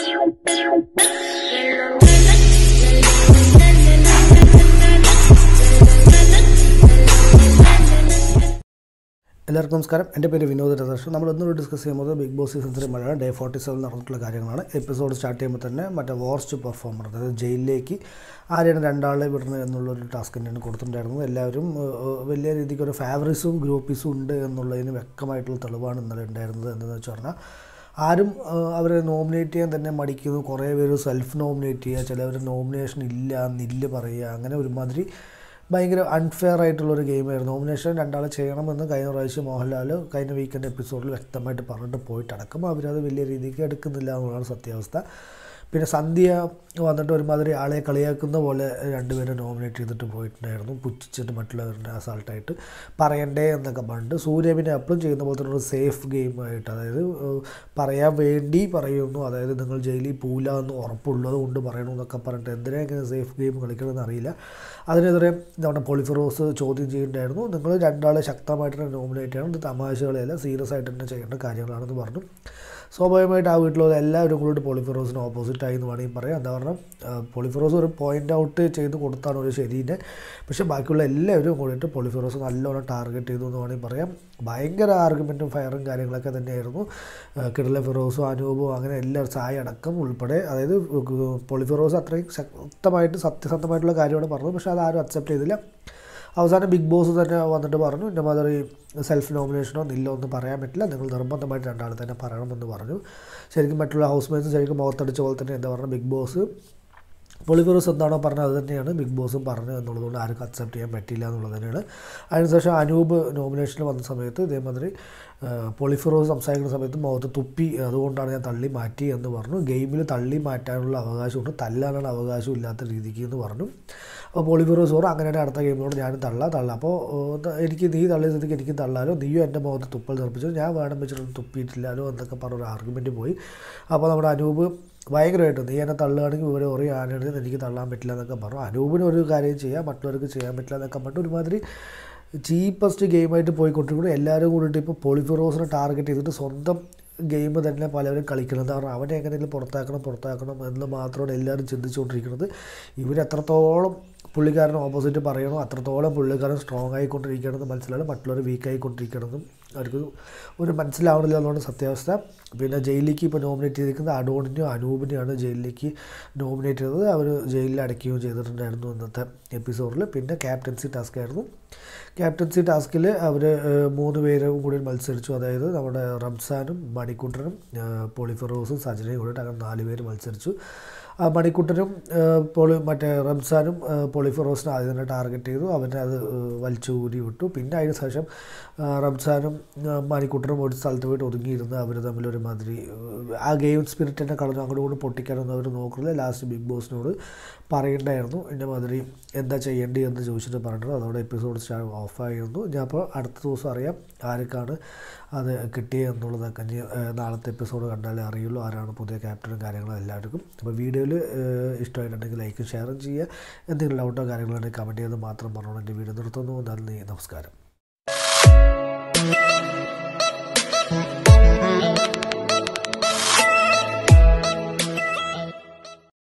എല്ലാവർക്കും നമസ്കാരം എൻ്റെ പേര് വിനോദ് രതേഷ് നമ്മൾ ഇന്നൊരു ഡിസ്കസ് ചെയ്യുമ്പോൾ ബിഗ് ബോസ് സീസൺ ത്രീ മഴ ഡേ ഫോർട്ടി സെവൻ നടന്നിട്ടുള്ള കാര്യങ്ങളാണ് എപ്പിസോഡ് സ്റ്റാർട്ട് ചെയ്യുമ്പോൾ തന്നെ മറ്റേ വോർസ്റ്റ് പെർഫോമർ അതായത് ജയിലിലേക്ക് ആരെയാണ് രണ്ടാളെ വിടുന്നത് എന്നുള്ളൊരു ടാസ്ക് തന്നെയാണ് കൊടുത്തിട്ടുണ്ടായിരുന്നത് എല്ലാവരും ഏഹ്, ഏഹ്, വലിയ രീതിക്ക് ഒരു ഫേവറിസും ഗ്രൂപ്പീസും ഉണ്ട് എന്നുള്ളതിന് വ്യക്തമായിട്ടുള്ള തെളിവാണ് ഇന്നലെ ഉണ്ടായിരുന്നത് എന്താണെന്ന് വെച്ച് പറഞ്ഞാൽ ആരും ഏഹ്, അവരെ നോമിനേറ്റ് ചെയ്യാൻ തന്നെ മടിക്കുന്നു കുറേ പേര് സെൽഫ് നോമിനേറ്റ് ചെയ്യുക ചിലവർ നോമിനേഷൻ ഇല്ല നില്ല് പറയുക അങ്ങനെ ഒരുമാതിരി ഭയങ്കര അൺഫെയർ ആയിട്ടുള്ളൊരു ഗെയിമായിരുന്നു നോമിനേഷൻ രണ്ടാളെ ചെയ്യണമെന്ന് കഴിഞ്ഞ പ്രാവശ്യം മോഹൻലാൽ കഴിഞ്ഞ വീക്കെൻഡ് എപ്പിസോഡിൽ വ്യക്തമായിട്ട് പറഞ്ഞിട്ട് പോയിട്ടടക്കം അവരത് വലിയ രീതിക്ക് എടുക്കുന്നില്ല എന്നുള്ളതാണ് സത്യാവസ്ഥ പിന്നെ സന്ധ്യ വന്നിട്ട് ഒരുമാതിരി ആളെ കളിയാക്കുന്ന പോലെ രണ്ടുപേരെ നോമിനേറ്റ് ചെയ്തിട്ട് പോയിട്ടുണ്ടായിരുന്നു പുച്ഛിച്ചിട്ട് മറ്റുള്ളവരുടെ അസാൾട്ടായിട്ട് പറയണ്ടേ എന്നൊക്കെ പറഞ്ഞിട്ട് സൂര്യ പിന്നെ എപ്പോഴും ചെയ്യുന്ന പോലെ തന്നെ ഒരു സേഫ് ഗെയിമായിട്ട് അതായത് ഏഹ്, പറയാൻ വേണ്ടി പറയുന്നു അതായത് നിങ്ങൾ ജയിലിൽ പോവില്ല എന്ന് ഉറപ്പുള്ളത് കൊണ്ട് പറയണു എന്നൊക്കെ പറഞ്ഞിട്ട് എന്തിനാ ഇങ്ങനെ സേഫ് ഗെയിം കളിക്കണമെന്ന് അറിയില്ല അതിനെതിരെ നമ്മുടെ പൊളിഫറോസ് ചോദ്യം ചെയ്യുന്നുണ്ടായിരുന്നു നിങ്ങൾ രണ്ടാളെ ശക്തമായിട്ട് തന്നെ നോമിനേറ്റ് ചെയ്യണം ഇത് തമാശകളെയല്ല സീരിയസ് ആയിട്ട് തന്നെ ചെയ്യേണ്ട കാര്യങ്ങളാണെന്ന് പറഞ്ഞു സ്വാഭാവികമായിട്ട് ആ വീട്ടിലുള്ള എല്ലാവരും കൂടി പൊളിഫറോസിന് ഓപ്പോസിറ്റ് ആയി എന്ന് വേണമെങ്കിൽ പറയാം എന്താ പറഞ്ഞാൽ പൊളിഫറോസ് ഒരു പോയിൻ്റ് ഔട്ട് ചെയ്ത് കൊടുത്താണ് ഒരു ശരീനെ പക്ഷേ ബാക്കിയുള്ള എല്ലാവരും കൂടിയിട്ട് പൊളിഫറോസ് നല്ലോണം ടാർഗറ്റ് ചെയ്തു എന്ന് വേണമെങ്കിൽ പറയാം ഭയങ്കര ആർഗ്യുമെൻറ്റും ഫയറും കാര്യങ്ങളൊക്കെ തന്നെയായിരുന്നു കിടല ഫിറോസും അനൂപും അങ്ങനെ എല്ലാവരും സായ അടക്കം ഉൾപ്പെടെ അതായത് പൊളിഫിറോസ് അത്രയും ശക്തമായിട്ട് സത്യസന്ധമായിട്ടുള്ള കാര്യമാണ് പറഞ്ഞത് പക്ഷേ അതാരും അക്സെപ്റ്റ് ചെയ്തില്ല അവസാനം ബിഗ് ബോസ് തന്നെ വന്നിട്ട് പറഞ്ഞു എൻ്റെ മാതിരി സെൽഫ് നോമിനേഷനോ നില്ലോ ഒന്നും പറയാൻ പറ്റില്ല നിങ്ങൾ നിർബന്ധമായിട്ട് രണ്ടാൾ തന്നെ പറയണമെന്ന് പറഞ്ഞു ശരിക്കും മറ്റുള്ള ഹൗസ് മേറ്റ്സ് ശരിക്കും മുഖത്തടിച്ച പോലെ തന്നെ എന്താ പറയുക ബിഗ് ബോസ് പൊളിഫിറോസ് എന്താണോ പറഞ്ഞത് അത് തന്നെയാണ് ബിഗ് ബോസും പറഞ്ഞത് എന്നുള്ളതുകൊണ്ട് ആർക്കും അക്സെപ്റ്റ് ചെയ്യാൻ പറ്റില്ല എന്നുള്ളത് തന്നെയാണ് അതിനുശേഷം അനൂപ് നോമിനേഷനിൽ വന്ന സമയത്ത് ഇതേമാതിരി പൊളിഫിറോസ് സംസാരിക്കുന്ന സമയത്ത് മുഖത്ത് തുപ്പി അതുകൊണ്ടാണ് ഞാൻ തള്ളി മാറ്റി എന്ന് പറഞ്ഞു ഗെയിമിൽ തള്ളി മാറ്റാനുള്ള അവകാശമുണ്ട് തല്ലാനുള്ള അവകാശം ഇല്ലാത്ത രീതിക്ക് എന്ന് പറഞ്ഞു അപ്പോൾ പൊളിഫിറോസ് പറഞ്ഞു അങ്ങനെ അടുത്ത ഗെയിമിനോട് ഞാനും തള്ള തള്ള അപ്പോൾ ഏഹ്, എനിക്ക് നീ തള്ളിയ സ്ഥിതിക്ക് എനിക്ക് തള്ളാലോ നീയും എൻ്റെ മുഖത്ത് തുപ്പൽ തെറിപ്പിച്ചു ഞാൻ വേണം വെച്ചിട്ട് തുപ്പിയിട്ടില്ലാലോ എന്നൊക്കെ പറഞ്ഞൊരു ആർഗ്യുമെൻറ്റ് പോയി അപ്പോൾ നമ്മുടെ അനൂപ് ഭയങ്കരമായിട്ട് നീ എന്നെ തള്ളുകയാണെങ്കിൽ ഇവരെ ഒരേ ആനയാണെങ്കിൽ എനിക്ക് തള്ളാൻ പറ്റില്ല എന്നൊക്കെ പറഞ്ഞു അനൂപിന് ഒരു കാര്യം ചെയ്യാം മറ്റുള്ളവർക്ക് ചെയ്യാൻ പറ്റില്ല എന്നൊക്കെ പറഞ്ഞിട്ട് ഒരുമാതിരി ചീപ്പസ്റ്റ് ഗെയിമായിട്ട് പോയിക്കൊണ്ടിരിക്കുന്നു എല്ലാവരും കൂടിയിട്ട് ഇപ്പോൾ പൊളിഫിറോസിനെ ടാർഗറ്റ് ചെയ്തിട്ട് സ്വന്തം ഗെയിം തന്നെ പലരും കളിക്കുന്നത് കാരണം അവനെ എങ്ങനെയെങ്കിലും പുറത്താക്കണം പുറത്താക്കണം എന്ന് മാത്രമാണ് എല്ലാവരും ചിന്തിച്ചുകൊണ്ടിരിക്കുന്നത് ഇവരെത്രത്തോളം പുള്ളിക്കാരൻ ഓപ്പോസിറ്റ് പറയണോ അത്രത്തോളം പുള്ളിക്കാരൻ സ്ട്രോങ് ആയിക്കൊണ്ടിരിക്കണമെന്ന് മനസ്സിലാണ് മറ്റുള്ളവർ വീക്ക് ആയിക്കൊണ്ടിരിക്കണമെന്നും അവർക്ക് ഒരു മനസ്സിലാവണില്ല എന്നാണ് സത്യാവസ്ഥ പിന്നെ ജയിലിലേക്ക് ഇപ്പോൾ നോമിനേറ്റ് ചെയ്തിരിക്കുന്നത് അഡോണിനെയോ അനൂപിനെയാണ് ജയിലിലേക്ക് നോമിനേറ്റ് ചെയ്തത് അവർ ജയിലിൽ അടയ്ക്കുകയും ചെയ്തിട്ടുണ്ടായിരുന്നു ഇന്നത്തെ എപ്പിസോഡിൽ പിന്നെ ക്യാപ്റ്റൻസി ടാസ്ക് ആയിരുന്നു ക്യാപ്റ്റൻസി ടാസ്കിൽ അവർ മൂന്ന് പേരും കൂടി മത്സരിച്ചു അതായത് നമ്മുടെ റംസാനും മണിക്കുട്ടനും പോളിഫറോസും സജനയും കൂടിയിട്ട് അങ്ങനെ നാല് പേര് മത്സരിച്ചു ആ മണിക്കുട്ടനും ഏഹ്, പൊളി മറ്റേ റംസാനും ഏഹ്, പൊളിഫറോസിനെ ആദ്യം തന്നെ ടാർഗറ്റ് ചെയ്തു അവനെ അത് ഏഹ്, വലിച്ചു ഊരി വിട്ടു പിന്നെ അതിന് ശേഷം ആ, റംസാനും ആ, മണിക്കുട്ടനും ഒരു സ്ഥലത്ത് പോയിട്ട് ഒതുങ്ങിയിരുന്ന് അവർ തമ്മിൽ ഒരുമാതിരി ഏഹ്, ആ ഗെയിം സ്പിരിറ്റ് തന്നെ കളഞ്ഞു അങ്ങോട്ട് കൊണ്ട് പൊട്ടിക്കാനൊന്നും അവർ നോക്കുന്നില്ല ലാസ്റ്റ് ബിഗ് ബോസിനോട് പറയണ്ടായിരുന്നു എൻ്റെ മാതിരി എന്താ ചെയ്യേണ്ടി എന്ന് ചോദിച്ചിട്ട് പറഞ്ഞിട്ട് അതോടെ എപ്പിസോഡ് സ്റ്റാർട്ട് ഓഫായിരുന്നു ഞാൻ അപ്പോൾ അടുത്ത ദിവസം അറിയാം ആർക്കാണ് അത് കിട്ടിയത് എന്നുള്ളതൊക്കെ ഇനി ഏഹ്, നാളത്തെ എപ്പിസോഡ് കണ്ടാലേ അറിയുള്ളൂ ആരാണ് പുതിയ ക്യാപ്റ്റനും കാര്യങ്ങളും എല്ലാവർക്കും അപ്പോൾ വീഡിയോയിൽ ഇഷ്ടമായിട്ടുണ്ടെങ്കിൽ ലൈക്കും ഷെയറും ചെയ്യുക എന്തെങ്കിലും ഡൗട്ടോ കാര്യങ്ങളുണ്ടെങ്കിൽ കമൻറ്റ് ചെയ്ത് മാത്രം പറഞ്ഞോളൂ എൻ്റെ വീഡിയോ നിർത്തുന്നു നന്ദി നമസ്കാരം